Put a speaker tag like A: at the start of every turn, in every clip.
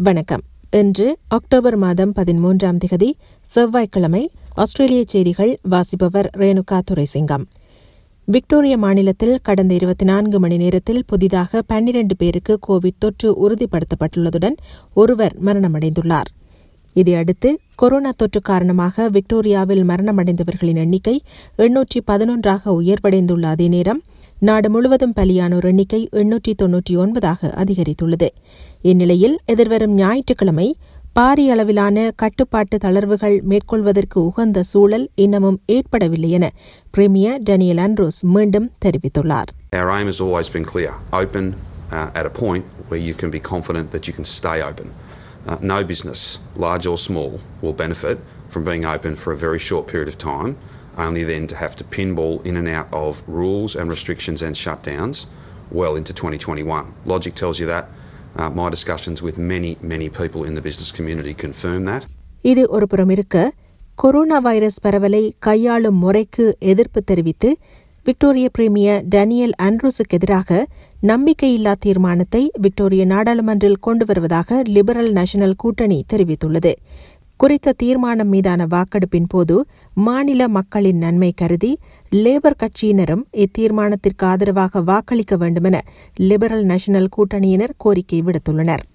A: வணக்கம் இன்று அக்டோபர் மாதம் பதிமூன்றாம் திகதி செவ்வாய்க்கிழமை ஆஸ்திரேலிய செய்திகள் வாசிப்பவர் ரேணுகா துரைசிங்கம் விக்டோரியா மாநிலத்தில் கடந்த இருபத்தி நான்கு மணி நேரத்தில் புதிதாக பன்னிரண்டு பேருக்கு கோவிட் தொற்று உறுதிப்படுத்தப்பட்டுள்ளதுடன் ஒருவர் மரணமடைந்துள்ளார் இதையடுத்து கொரோனா தொற்று காரணமாக விக்டோரியாவில் மரணமடைந்தவர்களின் எண்ணிக்கை எண்ணூற்றி பதினொன்றாக உயர்வடைந்துள்ள அதே நேரம் நாடு முழுவதும் பலியானோர் எண்ணிக்கை எண்ணூற்றி தொன்னூற்றி ஒன்பதாக அதிகரித்துள்ளது இந்நிலையில் எதிர்வரும் ஞாயிற்றுக்கிழமை பாரிய அளவிலான கட்டுப்பாட்டு தளர்வுகள் மேற்கொள்வதற்கு உகந்த சூழல் இன்னமும் ஏற்படவில்லை என பிரீமியர் டேனியல் ஆண்ட்ரோஸ் மீண்டும் தெரிவித்துள்ளார்
B: Our aim has always been clear open uh, at a point where you can be confident that you can stay open. Uh, no business, large or small, will benefit from being open for a very short period of time, only then to have to pinball in and out of rules and restrictions and shutdowns well into 2021. Logic tells you that. Uh, my discussions with many, many people in the business community confirm that.
A: இது ஒருபுறம் இருக்க corona virus பரவலை கையாளும் முறைக்கு எதிர்ப்பு தெரிவித்து Victoria premier Daniel ஆண்ட்ரூஸுக்கு எதிராக நம்பிக்கையில்லா தீர்மானத்தை விக்டோரிய நாடாளுமன்றில் கொண்டு வருவதாக லிபரல் நேஷனல் கூட்டணி தெரிவித்துள்ளது குறித்த தீர்மானம் மீதான வாக்கெடுப்பின் போது மாநில மக்களின் நன்மை கருதி லேபர் கட்சியினரும் இத்தீர்மானத்திற்கு ஆதரவாக வாக்களிக்க வேண்டுமென லிபரல் நேஷனல் கூட்டணியினர் கோரிக்கை விடுத்துள்ளனர்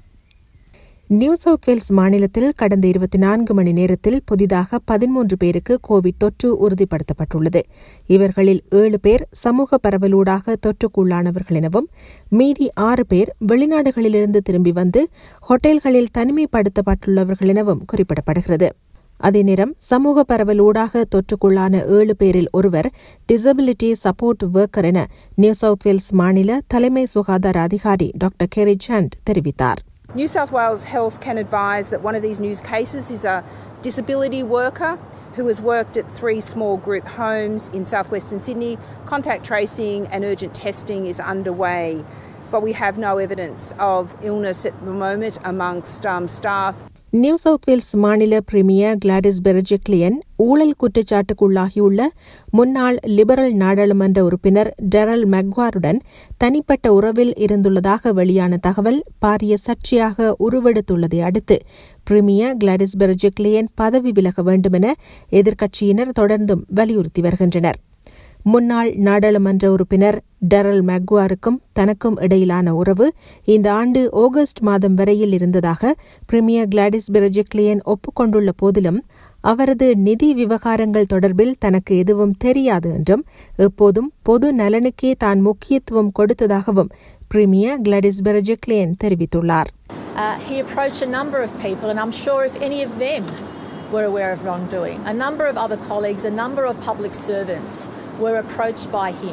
A: நியூ சவுத் வேல்ஸ் மாநிலத்தில் கடந்த இருபத்தி நான்கு மணி நேரத்தில் புதிதாக பதிமூன்று பேருக்கு கோவிட் தொற்று உறுதிப்படுத்தப்பட்டுள்ளது இவர்களில் ஏழு பேர் சமூக பரவலூடாக தொற்றுக்குள்ளானவர்கள் எனவும் மீதி ஆறு பேர் வெளிநாடுகளிலிருந்து திரும்பி வந்து ஹோட்டல்களில் தனிமைப்படுத்தப்பட்டுள்ளவர்கள் எனவும் குறிப்பிடப்படுகிறது அதே நேரம் சமூக பரவலூடாக தொற்றுக்குள்ளான ஏழு பேரில் ஒருவர் டிசபிலிட்டி சப்போர்ட் ஒர்க்கர் என நியூ சவுத் வேல்ஸ் மாநில தலைமை சுகாதார அதிகாரி டாக்டர் கெரி சாண்ட் தெரிவித்தார்
C: New South Wales Health can advise that one of these news cases is a disability worker who has worked at three small group homes in southwestern Sydney. Contact tracing and urgent testing is underway, but we have no evidence of illness at the moment amongst um, staff.
A: New South Wales மாநில premier Gladys Berejiklian ஊழல் குற்றச்சாட்டுக்குள்ளாகியுள்ள முன்னாள் liberal நாடாளுமன்ற உறுப்பினர் Darrell மெக்வாருடன் தனிப்பட்ட உறவில் இருந்துள்ளதாக வெளியான தகவல் பாரிய சர்ச்சையாக உருவெடுத்துள்ளதை அடுத்து பிரீமியர் கிளாடிஸ் பெர்ஜெக்லியன் பதவி விலக வேண்டுமென எதிர்க்கட்சியினர் தொடர்ந்தும் வலியுறுத்தி வருகின்றனர் முன்னாள் நாடாளுமன்ற உறுப்பினர் டெரல் மெக்வாருக்கும் தனக்கும் இடையிலான உறவு இந்த ஆண்டு ஆகஸ்ட் மாதம் வரையில் இருந்ததாக பிரிமியர் கிளாடிஸ் பெர்ஜெக்லியன் ஒப்புக்கொண்டுள்ள போதிலும் அவரது நிதி விவகாரங்கள் தொடர்பில் தனக்கு எதுவும் தெரியாது என்றும் எப்போதும் பொது நலனுக்கே தான் முக்கியத்துவம் கொடுத்ததாகவும் பிரிமியர் கிளாடிஸ் பெர்ஜெக்லியன் தெரிவித்துள்ளார்
D: Uh, he approached a number of people, and I'm sure if any of them were aware of wrongdoing, a number of other colleagues, a number of public servants were approached by him.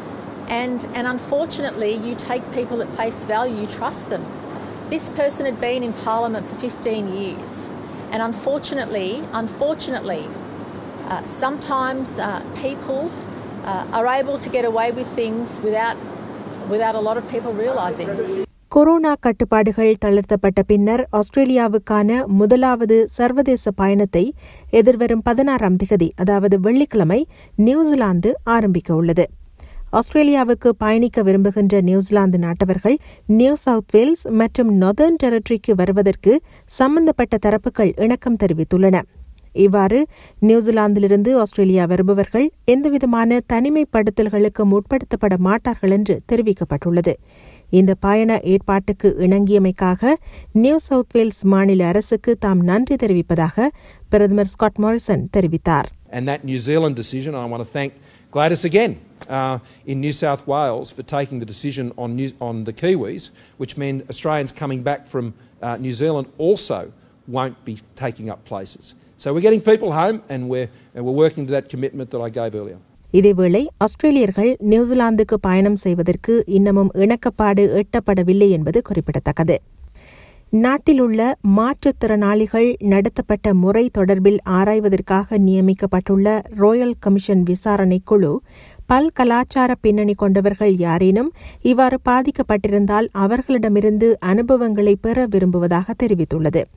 D: And, and unfortunately, you take people at face value, you trust them. This person had been in Parliament for 15 years. And unfortunately, unfortunately, uh, sometimes uh, people uh, are able to get away with things without, without a lot of people realising.
A: Corona கட்டுப்பாடுகள் தளர்த்தப்பட்ட பின்னர் ஆஸ்திரேலியாவுக்கான முதலாவது சர்வதேச பயணத்தை எதிர்வரும் பதினாறாம் திகதி அதாவது வெள்ளிக்கிழமை நியூசிலாந்து ஆரம்பிக்க உள்ளது ஆஸ்திரேலியாவுக்கு பயணிக்க விரும்புகின்ற நியூசிலாந்து நாட்டவர்கள் நியூ சவுத் வேல்ஸ் மற்றும் நொதர்ன் டெரிட்டரிக்கு வருவதற்கு சம்பந்தப்பட்ட தரப்புகள் இணக்கம் தெரிவித்துள்ளன இவ்வாறு நியூசிலாந்திலிருந்து ஆஸ்திரேலியா வருபவர்கள் எந்தவிதமான தனிமைப்படுத்தல்களுக்கு உட்படுத்தப்பட மாட்டார்கள் என்று தெரிவிக்கப்பட்டுள்ளது இந்த பயண ஏற்பாட்டுக்கு இணங்கியமைக்காக நியூ சவுத் வேல்ஸ் மாநில அரசுக்கு தாம் நன்றி தெரிவிப்பதாக பிரதமர் ஸ்காட் மாரிசன் தெரிவித்தார்
E: And that New Zealand decision, I want to thank Gladys again uh, in New South Wales for taking the decision on, New, on the Kiwis, which meant Australians coming back from uh, New Zealand also won't be taking up places. So we're getting people home and we're, and we're working to that commitment that I gave earlier.
A: இதேவேளை ஆஸ்திரேலியர்கள் நியூசிலாந்துக்கு பயணம் செய்வதற்கு இன்னமும் இணக்கப்பாடு எட்டப்படவில்லை என்பது குறிப்பிடத்தக்கது நாட்டில் உள்ள மாற்றுத்திறனாளிகள் நடத்தப்பட்ட முறை தொடர்பில் ஆராய்வதற்காக நியமிக்கப்பட்டுள்ள ராயல் கமிஷன் விசாரணை குழு பல் கலாச்சார பின்னணி கொண்டவர்கள் யாரேனும் இவ்வாறு பாதிக்கப்பட்டிருந்தால் அவர்களிடமிருந்து அனுபவங்களை பெற விரும்புவதாக தெரிவித்துள்ளது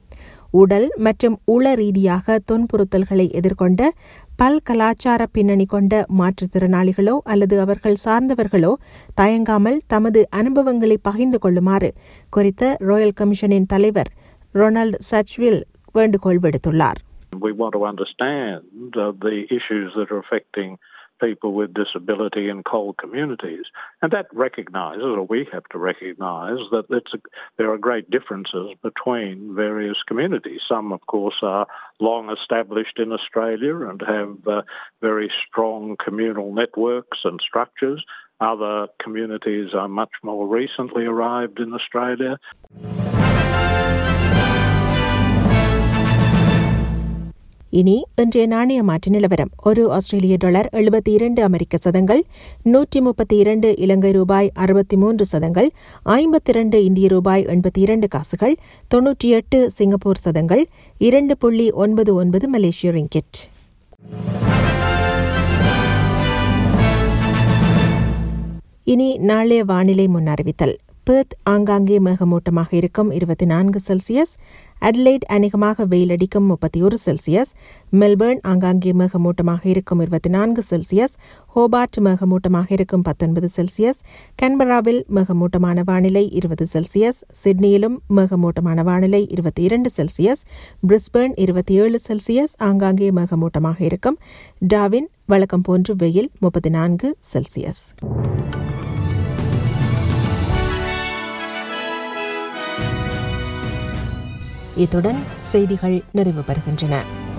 A: உடல் மற்றும் உள ரீதியாக துன்புறுத்தல்களை எதிர்கொண்ட பல் கலாச்சார பின்னணி கொண்ட மாற்றுத்திறனாளிகளோ அல்லது அவர்கள் சார்ந்தவர்களோ தயங்காமல் தமது அனுபவங்களை பகிர்ந்து கொள்ளுமாறு குறித்த ராயல் கமிஷனின் தலைவர் ரொனால்ட் சச்வில் வேண்டுகோள் விடுத்துள்ளார்
F: We want to understand uh, the issues that are affecting people with disability in coal communities. And that recognises, or we have to recognise, that it's a, there are great differences between various communities. Some, of course, are long established in Australia and have uh, very strong communal networks and structures. Other communities are much more recently arrived in Australia.
A: இனி இன்றைய நாணய மாற்று நிலவரம் ஒரு ஆஸ்திரேலிய dollar எழுபத்தி இரண்டு அமெரிக்க சதங்கள் நூற்றி முப்பத்தி இரண்டு இலங்கை ரூபாய் அறுபத்தி மூன்று சதங்கள் ஐம்பத்தி இரண்டு இந்திய ரூபாய் எண்பத்தி இரண்டு காசுகள் தொன்னூற்றி எட்டு சிங்கப்பூர் சதங்கள் இரண்டு புள்ளி ஒன்பது ஒன்பது மலேசிய ரிங்கிட் இனி நாளைய வானிலை முன்னறிவித்தல் பெர்த் ஆங்காங்கே மேகமூட்டமாக இருக்கும் இருபத்தி நான்கு செல்சியஸ் அட்லைட் அநேகமாக வெயிலடிக்கும் முப்பத்தி ஒரு செல்சியஸ் மெல்பர்ன் ஆங்காங்கே மேகமூட்டமாக இருக்கும் இருபத்தி நான்கு செல்சியஸ் ஹோபார்ட் மேகமூட்டமாக இருக்கும் பத்தொன்பது செல்சியஸ் கன்பராவில் மேகமூட்டமான வானிலை இருபது செல்சியஸ் சிட்னியிலும் மேகமூட்டமான வானிலை இருபத்தி இரண்டு செல்சியஸ் பிரிஸ்பர்ன் இருபத்தி ஏழு செல்சியஸ் ஆங்காங்கே மேகமூட்டமாக இருக்கும் டாவின் வழக்கம் போன்று வெயில் முப்பத்தி நான்கு செல்சியஸ் இத்துடன் செய்திகள் நிறைவு பெறுகின்றன